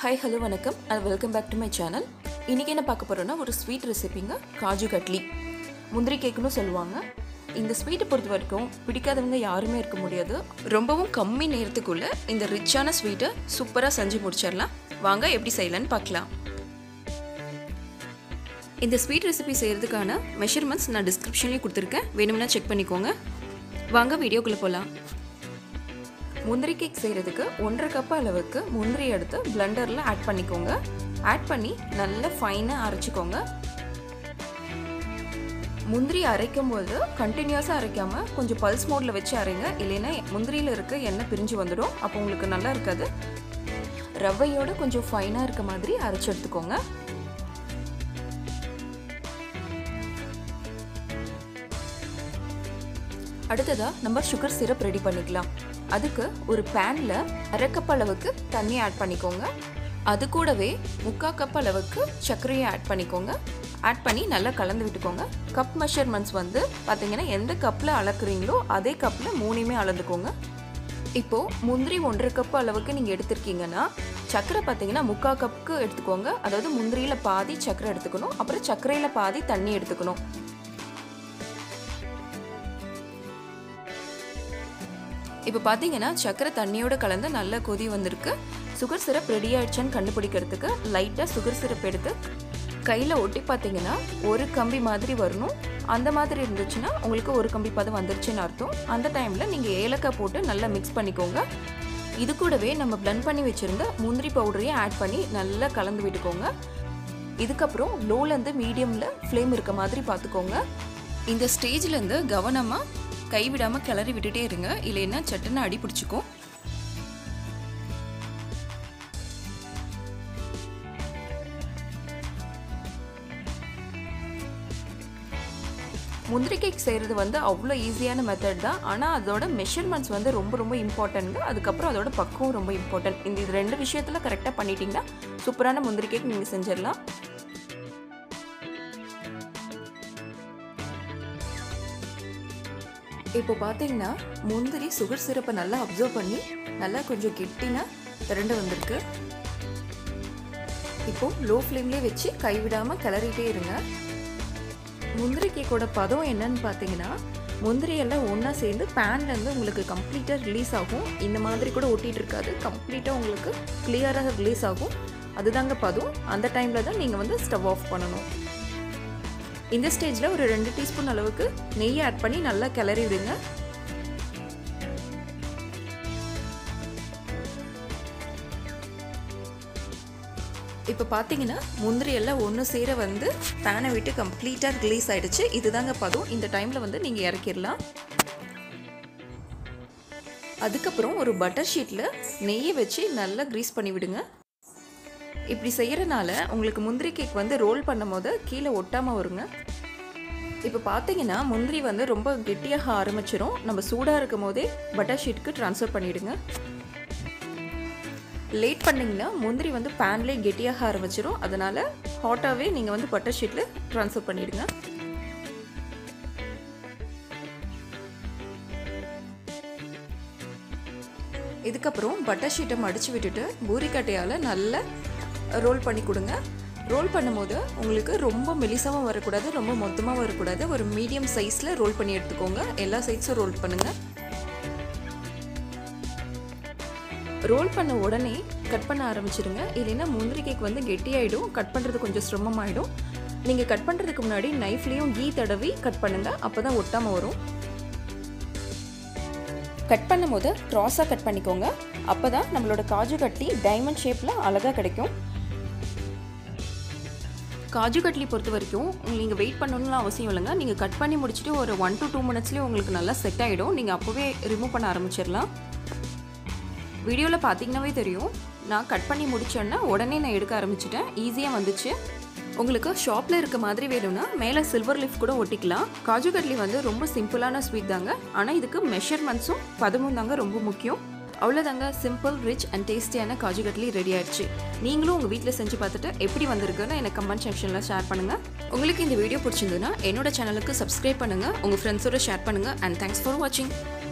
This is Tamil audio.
ஹாய் ஹலோ வணக்கம் and welcome back to my channel இன்றைக்கி என்ன பார்க்க போகிறோன்னா ஒரு ஸ்வீட் ரெசிபிங்க காஜு கட்லி முந்திரி கேக்குன்னு சொல்லுவாங்க இந்த ஸ்வீட்டை பொறுத்த வரைக்கும் பிடிக்காதவங்க யாருமே இருக்க முடியாது ரொம்பவும் கம்மி நேரத்துக்குள்ளே இந்த ரிச்சான ஸ்வீட்டை சூப்பராக செஞ்சு முடிச்சிடலாம் வாங்க எப்படி செய்யலான்னு பார்க்கலாம் இந்த ஸ்வீட் ரெசிபி செய்கிறதுக்கான மெஷர்மெண்ட்ஸ் நான் டிஸ்கிரிப்ஷன்லேயும் கொடுத்துருக்கேன் வேணும்னா செக் பண்ணிக்கோங்க வாங்க வீடியோக்குள்ளே போகலாம் முந்திரி கேக் செய்கிறதுக்கு ஒன்றரை கப் அளவுக்கு முந்திரி எடுத்து பிளெண்டரில் ஆட் பண்ணிக்கோங்க ஆட் பண்ணி நல்லா ஃபைனாக அரைச்சிக்கோங்க முந்திரி அரைக்கும் போது கண்டினியூஸாக அரைக்காமல் கொஞ்சம் பல்ஸ் மோடில் வச்சு அரைங்க இல்லைன்னா முந்திரியில் இருக்க எண்ணெய் பிரிஞ்சு வந்துடும் அப்போ உங்களுக்கு நல்லா இருக்காது ரவையோட கொஞ்சம் ஃபைனாக இருக்க மாதிரி அரைச்சி எடுத்துக்கோங்க அடுத்ததாக நம்ம சுகர் சிரப் ரெடி பண்ணிக்கலாம் அதுக்கு ஒரு பேனில் அரை கப் அளவுக்கு தண்ணி ஆட் பண்ணிக்கோங்க அது கூடவே முக்கால் கப் அளவுக்கு சர்க்கரையை ஆட் பண்ணிக்கோங்க ஆட் பண்ணி நல்லா கலந்து விட்டுக்கோங்க கப் மெஷர்மெண்ட்ஸ் வந்து பார்த்தீங்கன்னா எந்த கப்பில் அளக்குறீங்களோ அதே கப்பில் மூணுமே அளந்துக்கோங்க இப்போது முந்திரி ஒன்றரை கப் அளவுக்கு நீங்கள் எடுத்திருக்கீங்கன்னா சர்க்கரை பார்த்தீங்கன்னா முக்கால் கப்புக்கு எடுத்துக்கோங்க அதாவது முந்திரியில் பாதி சர்க்கரை எடுத்துக்கணும் அப்புறம் சர்க்கரையில் பாதி தண்ணி எடுத்துக்கணும் இப்போ பார்த்தீங்கன்னா சக்கரை தண்ணியோட கலந்து நல்ல கொதி வந்திருக்கு சுகர் சிரப் ரெடி ஆயிடுச்சான்னு கண்டுபிடிக்கிறதுக்கு லைட்டாக சுகர் சிரப் எடுத்து கையில் ஒட்டி பார்த்தீங்கன்னா ஒரு கம்பி மாதிரி வரணும் அந்த மாதிரி இருந்துச்சுன்னா உங்களுக்கு ஒரு கம்பி பதம் வந்துருச்சுன்னு அர்த்தம் அந்த டைமில் நீங்கள் ஏலக்காய் போட்டு நல்லா மிக்ஸ் பண்ணிக்கோங்க இது கூடவே நம்ம பிளண்ட் பண்ணி வச்சுருந்த முந்திரி பவுடரையும் ஆட் பண்ணி நல்லா கலந்து விட்டுக்கோங்க இதுக்கப்புறம் லோலேருந்து மீடியமில் ஃப்ளேம் இருக்க மாதிரி பார்த்துக்கோங்க இந்த ஸ்டேஜ்லேருந்து கவனமாக கைவிடாமல் கிளறி விட்டுட்டே இருங்க இல்லைன்னா சட்டுன்னு அடி பிடிச்சிக்கும் முந்திரி கேக் செய்கிறது வந்து அவ்வளோ ஈஸியான மெத்தட் தான் ஆனால் அதோட மெஷர்மெண்ட்ஸ் வந்து ரொம்ப ரொம்ப இம்பார்ட்டன்ட் அதுக்கப்புறம் அதோட பக்குவம் ரொம்ப இம்பார்ட்டன்ட் இந்த இது ரெண்டு விஷயத்தில் கரெக்டாக பண்ணிட்டீங்கன்னா சூப்பரான முந்திரி கேக் நீங்கள் செஞ்சிடலாம் இப்போ பார்த்தீங்கன்னா முந்திரி சுகர் சிரப்பை நல்லா அப்சர்வ் பண்ணி நல்லா கொஞ்சம் கெட்டினா திரண்டு வந்திருக்கு இப்போ லோ ஃப்ளேம்லேயே வச்சு கைவிடாமல் கிளறிட்டே இருங்க முந்திரி கேக்கோட பதம் என்னன்னு பார்த்தீங்கன்னா முந்திரி எல்லாம் ஒன்றா சேர்ந்து பேன்லேருந்து உங்களுக்கு கம்ப்ளீட்டாக ரிலீஸ் ஆகும் இந்த மாதிரி கூட ஒட்டிகிட்டு இருக்காது கம்ப்ளீட்டாக உங்களுக்கு கிளியராக ரிலீஸ் ஆகும் அதுதாங்க பதம் அந்த டைமில் தான் நீங்கள் வந்து ஸ்டவ் ஆஃப் பண்ணணும் இந்த ஸ்டேஜில் ஒரு ரெண்டு டீஸ்பூன் அளவுக்கு நெய் ஆட் பண்ணி நல்லா கிளறி விடுங்க இப்போ பார்த்தீங்கன்னா முந்திரி எல்லாம் ஒன்று சேர வந்து பேனை விட்டு கம்ப்ளீட்டாக ரிலீஸ் ஆகிடுச்சு இதுதாங்க பதம் இந்த டைமில் வந்து நீங்கள் இறக்கிடலாம் அதுக்கப்புறம் ஒரு பட்டர் ஷீட்டில் நெய்யை வச்சு நல்லா க்ரீஸ் பண்ணி விடுங்க இப்படி செய்கிறனால உங்களுக்கு முந்திரி கேக் வந்து ரோல் பண்ணும் போது கீழே ஒட்டாமல் வருங்க இப்போ பார்த்தீங்கன்னா முந்திரி வந்து ரொம்ப கெட்டியாக ஆரம்பிச்சிரும் நம்ம சூடாக இருக்கும் போதே பட்டர் ஷீட்டுக்கு ட்ரான்ஸ்ஃபர் பண்ணிவிடுங்க லேட் பண்ணிங்கன்னா முந்திரி வந்து பேன்லேயே கெட்டியாக ஆரம்பிச்சிரும் அதனால் ஹாட்டாகவே நீங்கள் வந்து பட்டர் ஷீட்டில் ட்ரான்ஸ்ஃபர் பண்ணிவிடுங்க இதுக்கப்புறம் பட்டர் ஷீட்டை மடித்து விட்டுட்டு பூரிக்கட்டையால் நல்லா ரோல் பண்ணி கொடுங்க ரோல் பண்ணும்போது உங்களுக்கு ரொம்ப மெலிசாகவும் வரக்கூடாது ரொம்ப மொத்தமாக வரக்கூடாது ஒரு மீடியம் சைஸில் ரோல் பண்ணி எடுத்துக்கோங்க எல்லா சைஸும் ரோல் பண்ணுங்கள் ரோல் பண்ண உடனே கட் பண்ண ஆரம்பிச்சிருங்க இல்லைன்னா முந்திரி கேக் வந்து கெட்டியாயிடும் கட் பண்ணுறது கொஞ்சம் சிரமமாயிடும் நீங்கள் கட் பண்ணுறதுக்கு முன்னாடி நைஃப்லேயும் கீ தடவி கட் பண்ணுங்கள் அப்போ தான் ஒட்டாமல் வரும் கட் பண்ணும்போது க்ராஸாக கட் பண்ணிக்கோங்க அப்போ தான் நம்மளோட காஜு கட்லி டைமண்ட் ஷேப்பில் அழகாக கிடைக்கும் காஜு கட்லி பொறுத்த வரைக்கும் நீங்கள் வெயிட் பண்ணணும்னு அவசியம் இல்லைங்க நீங்கள் கட் பண்ணி முடிச்சுட்டு ஒரு ஒன் டு டூ மினிட்ஸ்லேயே உங்களுக்கு நல்லா செட் ஆகிடும் நீங்கள் அப்போவே ரிமூவ் பண்ண ஆரம்பிச்சிடலாம் வீடியோவில் பார்த்தீங்கன்னாவே தெரியும் நான் கட் பண்ணி முடிச்சேன்னா உடனே நான் எடுக்க ஆரம்பிச்சிட்டேன் ஈஸியாக வந்துச்சு உங்களுக்கு ஷாப்பில் இருக்க மாதிரி வேணும்னா மேலே சில்வர் லிஃப்ட் கூட ஒட்டிக்கலாம் காஜு கட்லி வந்து ரொம்ப சிம்பிளான ஸ்வீட் தாங்க ஆனால் இதுக்கு மெஷர்மெண்ட்ஸும் பதமும் தாங்க ரொம்ப முக்கியம் அவ்வளோதாங்க சிம்பிள் ரிச் அண்ட் டேஸ்டியான காஜு கட்லி ரெடி ஆயிடுச்சு நீங்களும் உங்கள் வீட்டில் செஞ்சு பார்த்துட்டு எப்படி வந்திருக்குன்னு எனக்கு கமெண்ட் செக்ஷனில் ஷேர் பண்ணுங்கள் உங்களுக்கு இந்த வீடியோ பிடிச்சிருந்ததுன்னா என்னோட சேனலுக்கு சப்ஸ்கிரைப் பண்ணுங்கள் உங்கள் ஃப்ரெண்ட்ஸோட ஷேர் பண்ணுங்கள் அண்ட் தேங்க்ஸ் ஃபார் வாட்சிங்